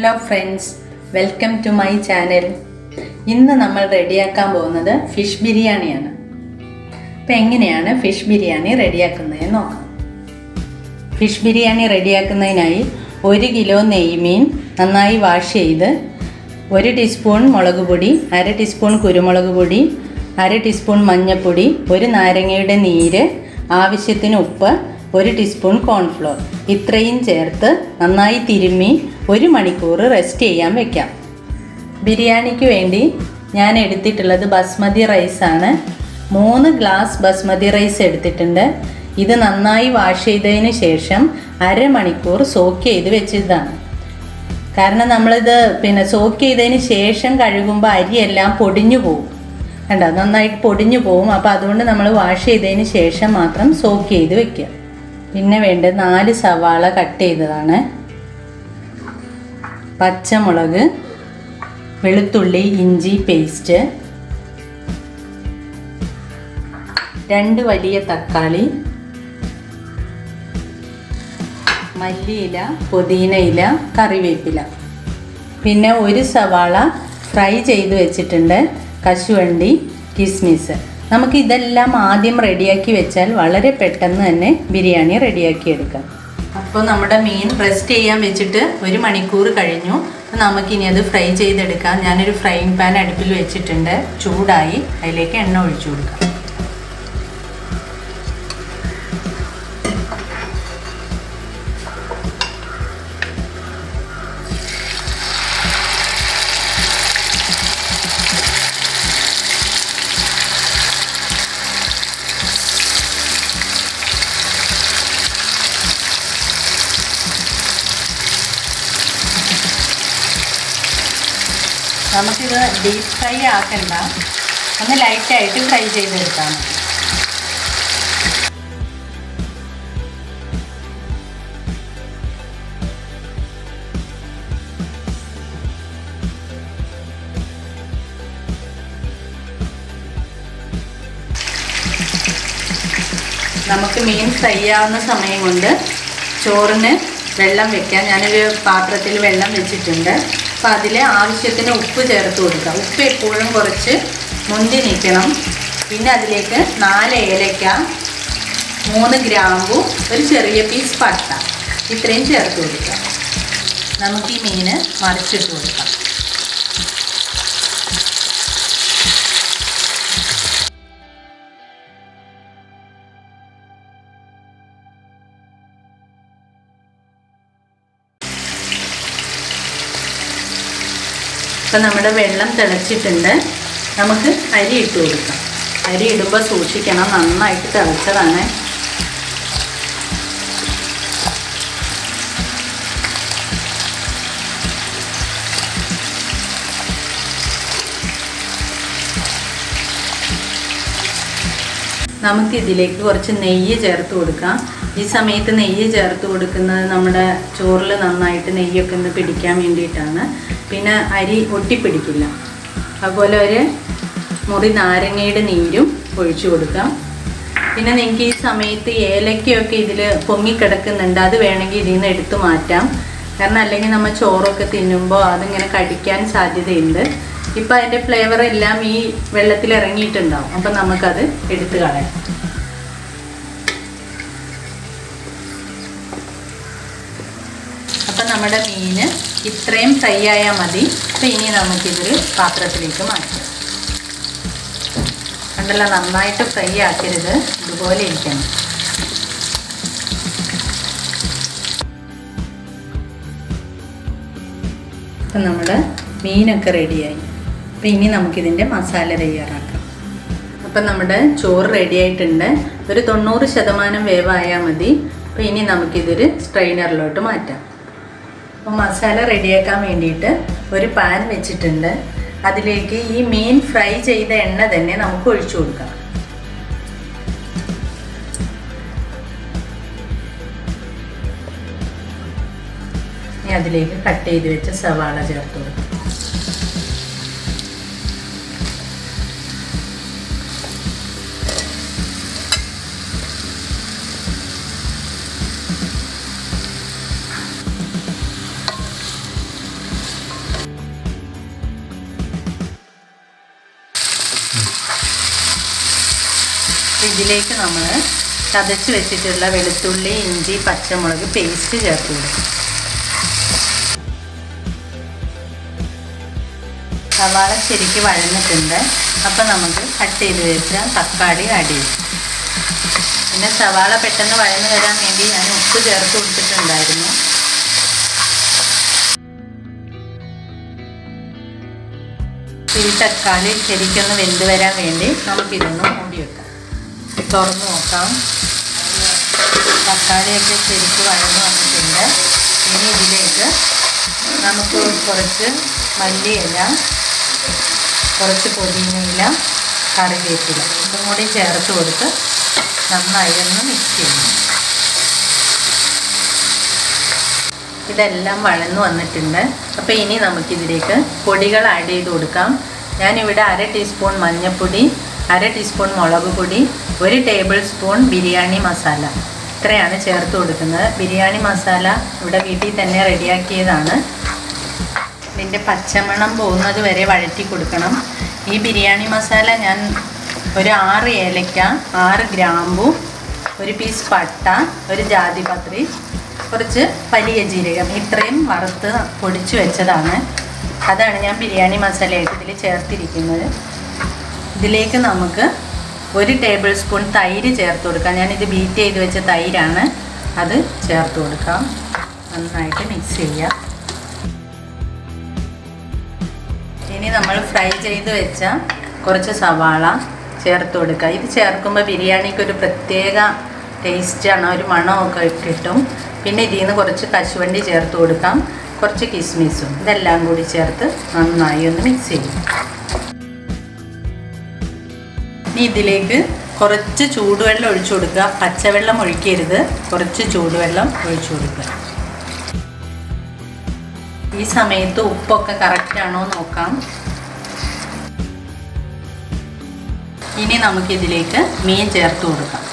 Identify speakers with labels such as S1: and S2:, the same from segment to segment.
S1: hello friends welcome to my channel ഇന്ന് നമ്മൾ റെഡിയാക്കാൻ പോകുന്നത് ഫിഷ് ബിരിയാണിയാണ് അപ്പം എങ്ങനെയാണ് ഫിഷ് ബിരിയാണി റെഡിയാക്കുന്നതെന്ന് നോക്കാം ഫിഷ് ബിരിയാണി റെഡിയാക്കുന്നതിനായി ഒരു കിലോ നെയ്മീൻ നന്നായി വാഷ് ചെയ്ത് ഒരു ടീസ്പൂൺ മുളക് പൊടി അര ടീസ്പൂൺ കുരുമുളക് പൊടി അര ടീസ്പൂൺ മഞ്ഞൾപ്പൊടി ഒരു നാരങ്ങയുടെ നീര് ആവശ്യത്തിന് ഉപ്പ് ഒരു ടീസ്പൂൺ കോൺഫ്ലോർ ഇത്രയും ചേർത്ത് നന്നായി തിരുമ്മി ഒരു മണിക്കൂർ റെസ്റ്റ് ചെയ്യാൻ വെക്കാം ബിരിയാണിക്ക് വേണ്ടി ഞാൻ എടുത്തിട്ടുള്ളത് ബസ്മതി റൈസാണ് മൂന്ന് ഗ്ലാസ് ബസ്മതി റൈസ് എടുത്തിട്ടുണ്ട് ഇത് നന്നായി വാഷ് ചെയ്തതിന് ശേഷം അരമണിക്കൂർ സോക്ക് ചെയ്ത് വെച്ചതാണ് കാരണം നമ്മളിത് പിന്നെ സോക്ക് ചെയ്തതിന് ശേഷം കഴുകുമ്പോൾ അരിയെല്ലാം പൊടിഞ്ഞു പോകും കണ്ടോ നന്നായിട്ട് പൊടിഞ്ഞു പോകും അപ്പോൾ അതുകൊണ്ട് നമ്മൾ വാഷ് ചെയ്തതിന് ശേഷം മാത്രം സോക്ക് ചെയ്ത് വെക്കുക പിന്നെ വേണ്ടത് നാല് സവാള കട്ട് ചെയ്തതാണ് പച്ചമുളക് വെളുത്തുള്ളി ഇഞ്ചി പേസ്റ്റ് രണ്ട് വലിയ തക്കാളി മല്ലിയില പുതിന ഇല കറിവേപ്പില പിന്നെ ഒരു സവാള ഫ്രൈ ചെയ്ത് വെച്ചിട്ടുണ്ട് കശുവണ്ടി കിസ്മിസ് നമുക്ക് ഇതെല്ലാം ആദ്യം റെഡിയാക്കി വെച്ചാൽ വളരെ പെട്ടെന്ന് തന്നെ ബിരിയാണി റെഡിയാക്കി എടുക്കാം അപ്പോൾ നമ്മുടെ മീൻ റെസ്റ്റ് ചെയ്യാൻ വെച്ചിട്ട് ഒരു മണിക്കൂർ കഴിഞ്ഞു നമുക്കിനി അത് ഫ്രൈ ചെയ്തെടുക്കാം ഞാനൊരു ഫ്രൈങ് പാൻ അടുപ്പിൽ വെച്ചിട്ടുണ്ട് ചൂടായി അതിലേക്ക് എണ്ണ ഒഴിച്ചു കൊടുക്കാം നമുക്കിത് ഡീപ്പ് ഫ്രൈ ആക്കണ്ട ഒന്ന് ലൈറ്റായിട്ട് ഫ്രൈ ചെയ്തെടുത്താൽ മതി നമുക്ക് മീൻ ഫ്രൈ ആവുന്ന സമയം കൊണ്ട് ചോറിന് വെള്ളം വെക്കാം ഞാനൊരു പാത്രത്തിൽ വെള്ളം വെച്ചിട്ടുണ്ട് അപ്പോൾ അതിൽ ആവശ്യത്തിന് ഉപ്പ് ചേർത്ത് കൊടുക്കുക ഉപ്പ് എപ്പോഴും കുറച്ച് മുന്തി നിൽക്കണം പിന്നെ അതിലേക്ക് നാല് ഏലക്ക മൂന്ന് ഗ്രാമ്പു ഒരു ചെറിയ പീസ് പട്ട ഇത്രയും ചേർത്ത് കൊടുക്കുക നമുക്ക് ഈ മീന് മറിച്ചിട്ട് കൊടുക്കാം ഇപ്പം നമ്മുടെ വെള്ളം തിളച്ചിട്ടുണ്ട് നമുക്ക് അരി ഇട്ട് കൊടുക്കാം അരി ഇടുമ്പോൾ സൂക്ഷിക്കണം നന്നായിട്ട് തിളച്ചതാണ് നമുക്ക് ഇതിലേക്ക് കുറച്ച് നെയ്യ് ചേർത്ത് കൊടുക്കാം ഈ സമയത്ത് നെയ്യ് ചേർത്ത് കൊടുക്കുന്നത് നമ്മുടെ ചോറിൽ നന്നായിട്ട് നെയ്യൊക്കെ ഒന്ന് പിടിക്കാൻ വേണ്ടിയിട്ടാണ് പിന്നെ അരി ഒട്ടിപ്പിടിക്കില്ല അതുപോലെ ഒരു മുറി നാരങ്ങയുടെ നീരും ഒഴിച്ചു കൊടുക്കാം പിന്നെ നിങ്ങൾക്ക് ഈ സമയത്ത് ഏലക്കയൊക്കെ ഇതിൽ പൊങ്ങിക്കിടക്കുന്നുണ്ട് അത് വേണമെങ്കിൽ ഇതിൽ നിന്ന് എടുത്തു മാറ്റാം കാരണം അല്ലെങ്കിൽ നമ്മൾ ചോറൊക്കെ തിന്നുമ്പോൾ അതിങ്ങനെ കടിക്കാൻ സാധ്യതയുണ്ട് ഇപ്പം അതിൻ്റെ ഫ്ലേവർ എല്ലാം ഈ വെള്ളത്തിൽ ഇറങ്ങിയിട്ടുണ്ടാവും അപ്പം നമുക്കത് എടുത്തു കളയാം അപ്പം നമ്മുടെ മീന് ഇത്രയും ഫ്രൈ ആയാൽ മതി അപ്പം ഇനി നമുക്കിതൊരു പാത്രത്തിലേക്ക് മാറ്റാം കണ്ടല്ലോ നന്നായിട്ട് ഫ്രൈ ആക്കരുത് ഇതുപോലെ ഇരിക്കണം അപ്പം നമ്മുടെ മീനൊക്കെ റെഡിയായി അപ്പം ഇനി നമുക്കിതിൻ്റെ മസാല തയ്യാറാക്കാം അപ്പം നമ്മുടെ ചോറ് റെഡി ആയിട്ടുണ്ട് ഒരു തൊണ്ണൂറ് ശതമാനം വേവായാൽ മതി അപ്പം ഇനി നമുക്കിതൊരു സ്ട്രെയിനറിലോട്ട് മാറ്റാം അപ്പോൾ മസാല റെഡിയാക്കാൻ വേണ്ടിയിട്ട് ഒരു പാൻ വെച്ചിട്ടുണ്ട് അതിലേക്ക് ഈ മീൻ ഫ്രൈ ചെയ്ത എണ്ണ തന്നെ നമുക്ക് ഒഴിച്ചു കൊടുക്കാം ഇനി അതിലേക്ക് കട്ട് ചെയ്ത് വെച്ച സവാള ചേർത്ത് കൊടുക്കാം ഇതിലേക്ക് നമ്മൾ ചതച്ച് വെച്ചിട്ടുള്ള വെളുത്തുള്ളി ഇഞ്ചി പച്ചമുളക് പേസ്റ്റ് ചേർത്ത് കൊടുക്കും സവാള ശരിക്ക് വഴന്നിട്ടുണ്ട് അപ്പം നമുക്ക് കട്ട് ചെയ്ത് വെച്ച തക്കാളി ആഡ് ചെയ്യും പിന്നെ സവാള പെട്ടെന്ന് വഴന്ന് വരാൻ വേണ്ടി ഞാൻ ഉപ്പ് ചേർത്ത് കൊടുത്തിട്ടുണ്ടായിരുന്നു ഈ തക്കാളി ശരിക്കൊന്ന് വെന്ത് വരാൻ വേണ്ടി നമുക്കിതൊന്ന് മൂടി വെക്കാം തുറന്ന് നോക്കാം തക്കാളിയൊക്കെ ശരിക്ക് വഴന്ന് വന്നിട്ടുണ്ട് ഇനി ഇതിലേക്ക് നമുക്ക് കുറച്ച് മല്ലിയില കുറച്ച് പുതിനയില കറിവേപ്പില ഇതും കൂടി ചേർത്ത് കൊടുത്ത് നന്നായി ഒന്ന് മിക്സ് ചെയ്യണം ഇതെല്ലാം വഴന്നു വന്നിട്ടുണ്ട് അപ്പോൾ ഇനി നമുക്കിതിലേക്ക് പൊടികൾ ആഡ് ചെയ്ത് കൊടുക്കാം ഞാനിവിടെ അര ടീസ്പൂൺ മഞ്ഞൾപ്പൊടി അര ടീസ്പൂൺ മുളക് പൊടി ഒരു ടേബിൾ സ്പൂൺ ബിരിയാണി മസാല ഇത്രയാണ് ചേർത്ത് കൊടുക്കുന്നത് ബിരിയാണി മസാല ഇവിടെ വീട്ടിൽ തന്നെ റെഡിയാക്കിയതാണ് ഇതിൻ്റെ പച്ചമണം പോകുന്നത് വരെ വഴറ്റി കൊടുക്കണം ഈ ബിരിയാണി മസാല ഞാൻ ഒരു ആറ് ഏലക്ക ആറ് ഗ്രാമ്പു ഒരു പീസ് പട്ട ഒരു ജാതിപത്രി കുറച്ച് വലിയ ജീരകം ഇത്രയും വറുത്ത് പൊടിച്ചു വെച്ചതാണ് അതാണ് ഞാൻ ബിരിയാണി മസാലയായിട്ട് ഇതിൽ ചേർത്തിരിക്കുന്നത് ഇതിലേക്ക് നമുക്ക് ഒരു ടേബിൾ സ്പൂൺ തൈര് ചേർത്ത് കൊടുക്കാം ഞാനിത് ബീറ്റ് ചെയ്ത് വെച്ച തൈരാണ് അത് ചേർത്ത് കൊടുക്കാം നന്നായിട്ട് മിക്സ് ചെയ്യാം ഇനി നമ്മൾ ഫ്രൈ ചെയ്ത് വെച്ച കുറച്ച് സവാള ചേർത്ത് കൊടുക്കുക ഇത് ചേർക്കുമ്പോൾ ബിരിയാണിക്ക് ഒരു പ്രത്യേക ടേസ്റ്റാണ് ഒരു മണമൊക്കെ കിട്ടും പിന്നെ ഇതിൽ നിന്ന് കുറച്ച് കശുവണ്ടി ചേർത്ത് കൊടുക്കാം കുറച്ച് കിസ്മിസും ഇതെല്ലാം കൂടി ചേർത്ത് നന്നായി ഒന്ന് മിക്സ് ചെയ്യും ഇനി ഇതിലേക്ക് കുറച്ച് ചൂടുവെള്ളം ഒഴിച്ചു കൊടുക്കുക പച്ചവെള്ളം ഒഴിക്കരുത് കുറച്ച് ചൂടുവെള്ളം ഒഴിച്ചു കൊടുക്കുക ഈ സമയത്ത് ഉപ്പൊക്കെ കറക്റ്റാണോ നോക്കാം ഇനി നമുക്കിതിലേക്ക് മീൻ ചേർത്ത് കൊടുക്കാം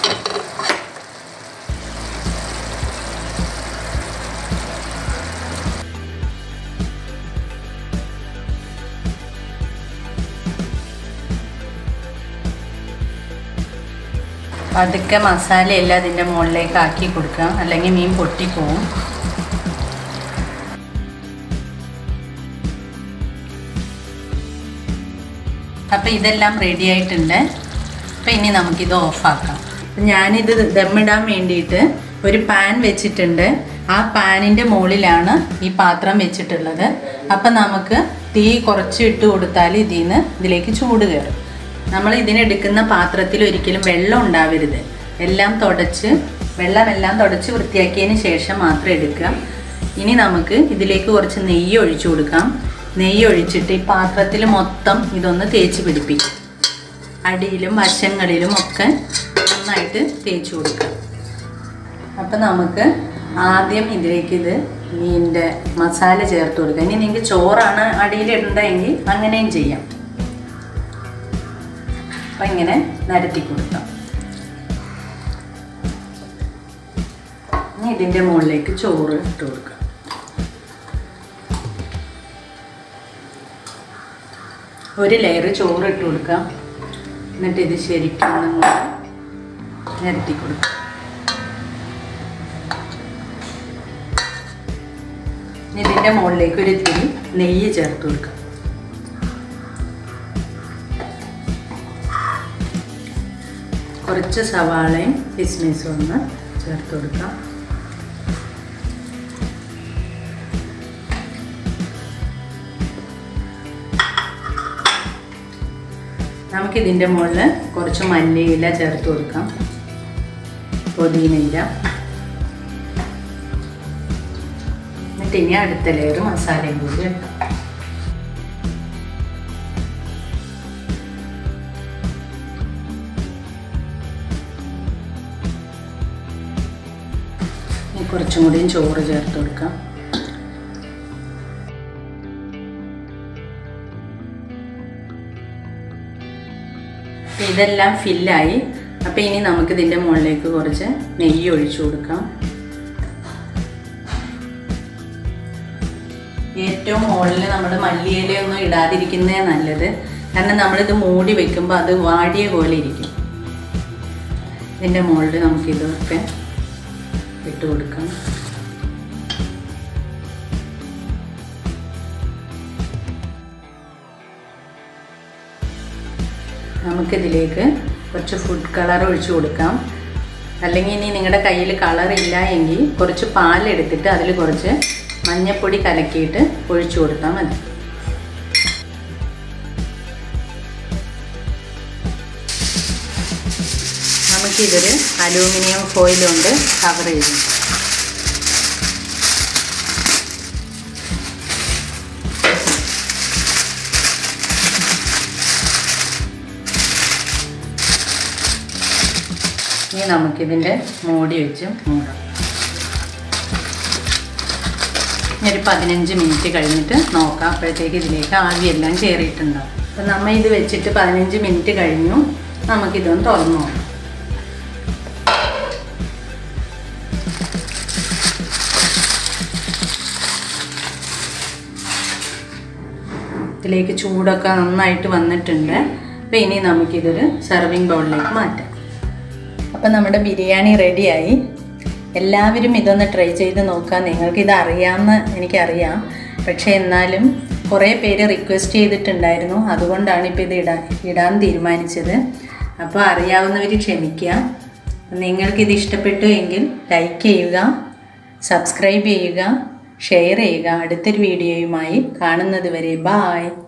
S1: പതുക്കെ മസാലയെല്ലാം അതിൻ്റെ മുകളിലേക്ക് ആക്കി കൊടുക്കുക അല്ലെങ്കിൽ മീൻ പൊട്ടിപ്പോവും അപ്പോൾ ഇതെല്ലാം റെഡി ആയിട്ടുണ്ട് അപ്പോൾ ഇനി നമുക്കിത് ഓഫാക്കാം ഞാനിത് ദമ്മിടാൻ വേണ്ടിയിട്ട് ഒരു പാൻ വെച്ചിട്ടുണ്ട് ആ പാനിൻ്റെ മുകളിലാണ് ഈ പാത്രം വെച്ചിട്ടുള്ളത് അപ്പം നമുക്ക് തീ കുറച്ച് ഇട്ട് കൊടുത്താൽ ഇതിൽ നിന്ന് ഇതിലേക്ക് ചൂട് കയറും നമ്മൾ ഇതിനെടുക്കുന്ന പാത്രത്തിൽ ഒരിക്കലും വെള്ളം ഉണ്ടാവരുത് എല്ലാം തുടച്ച് വെള്ളമെല്ലാം തുടച്ച് വൃത്തിയാക്കിയതിന് ശേഷം മാത്രം എടുക്കുക ഇനി നമുക്ക് ഇതിലേക്ക് കുറച്ച് നെയ്യ് ഒഴിച്ചു കൊടുക്കാം നെയ്യ് ഒഴിച്ചിട്ട് ഈ പാത്രത്തിൽ മൊത്തം ഇതൊന്ന് തേച്ച് പിടിപ്പിക്കും അടിയിലും വശങ്ങളിലും ഒക്കെ നന്നായിട്ട് തേച്ച് കൊടുക്കാം അപ്പം നമുക്ക് ആദ്യം ഇതിലേക്ക് ഇത് മീനിൻ്റെ മസാല ചേർത്ത് കൊടുക്കാം ഇനി നിങ്ങൾക്ക് ചോറാണ് അടിയിലിടണ്ടെങ്കിൽ അങ്ങനെയും ചെയ്യാം അപ്പം ഇങ്ങനെ നിരത്തി കൊടുക്കാം ഇനി ഇതിൻ്റെ മുകളിലേക്ക് ചോറ് ഇട്ട് കൊടുക്കാം ഒരു ലെയർ ചോറ് ഇട്ട് കൊടുക്കാം എന്നിട്ട് ഇത് ശരിക്കും ഒന്ന് നിരത്തി കൊടുക്കാം ഇതിൻ്റെ മുകളിലേക്ക് ഒരു തിരി നെയ്യ് ചേർത്ത് കൊടുക്കാം കുറച്ച് സവാളയും കിസ്മിസും ഒന്ന് ചേർത്ത് കൊടുക്കാം നമുക്കിതിൻ്റെ മുകളിൽ കുറച്ച് മല്ലിയില ചേർത്ത് കൊടുക്കാം പുതിനയില എന്നിട്ട് ഇനി അടുത്ത ലെയർ മസാലയും കൂടി വെക്കാം ഇനി കുറച്ചും കൂടിയും ചോറ് ചേർത്ത് കൊടുക്കാം ഇതെല്ലാം ഫില്ലായി അപ്പോൾ ഇനി നമുക്ക് ഇതിൻ്റെ മുകളിലേക്ക് കുറച്ച് നെയ്യ് ഒഴിച്ചു കൊടുക്കാം ഏറ്റവും മുകളിൽ നമ്മൾ മല്ലിയിലയൊന്നും ഇടാതിരിക്കുന്നതേ നല്ലത് കാരണം നമ്മളിത് മൂടി വെക്കുമ്പോൾ അത് വാടിയ പോലെ ഇരിക്കും ഇതിൻ്റെ മുകളിൽ നമുക്കിതൊക്കെ ഇട്ട് കൊടുക്കാം നമുക്കിതിലേക്ക് കുറച്ച് ഫുഡ് കളർ ഒഴിച്ചു കൊടുക്കാം അല്ലെങ്കിൽ ഇനി നിങ്ങളുടെ കയ്യിൽ കളർ ഇല്ല എങ്കിൽ കുറച്ച് പാലെടുത്തിട്ട് അതിൽ കുറച്ച് മഞ്ഞൾപ്പൊടി കലക്കിയിട്ട് ഒഴിച്ചു കൊടുത്താൽ മതി നമുക്കിതൊരു അലൂമിനിയം ഫോയിൽ കൊണ്ട് കവർ ചെയ്തു ഇനി നമുക്കിതിൻ്റെ മൂടി വെച്ച് മൂടാം ഇനി ഒരു പതിനഞ്ച് മിനിറ്റ് കഴിഞ്ഞിട്ട് നോക്കാം അപ്പോഴത്തേക്ക് ഇതിലേക്ക് ആവിയെല്ലാം കയറിയിട്ടുണ്ടാവും അപ്പം നമ്മൾ ഇത് വെച്ചിട്ട് പതിനഞ്ച് മിനിറ്റ് കഴിഞ്ഞു നമുക്കിതൊന്ന് തുറന്നു നോക്കാം ഇതിലേക്ക് ചൂടൊക്കെ നന്നായിട്ട് വന്നിട്ടുണ്ട് അപ്പോൾ ഇനി നമുക്കിതൊരു സെർവിങ് ബൗളിലേക്ക് മാറ്റാം അപ്പം നമ്മുടെ ബിരിയാണി റെഡിയായി എല്ലാവരും ഇതൊന്ന് ട്രൈ ചെയ്ത് നോക്കാം നിങ്ങൾക്കിത് അറിയാമെന്ന് എനിക്കറിയാം പക്ഷേ എന്നാലും കുറേ പേര് റിക്വസ്റ്റ് ചെയ്തിട്ടുണ്ടായിരുന്നു അതുകൊണ്ടാണ് ഇപ്പോൾ ഇത് ഇടാൻ ഇടാൻ തീരുമാനിച്ചത് അപ്പോൾ അറിയാവുന്നവർ ക്ഷമിക്കുക നിങ്ങൾക്കിത് ഇഷ്ടപ്പെട്ടു എങ്കിൽ ലൈക്ക് ചെയ്യുക സബ്സ്ക്രൈബ് ചെയ്യുക ഷെയർ ചെയ്യുക അടുത്തൊരു വീഡിയോയുമായി കാണുന്നത് വരെ ബായ്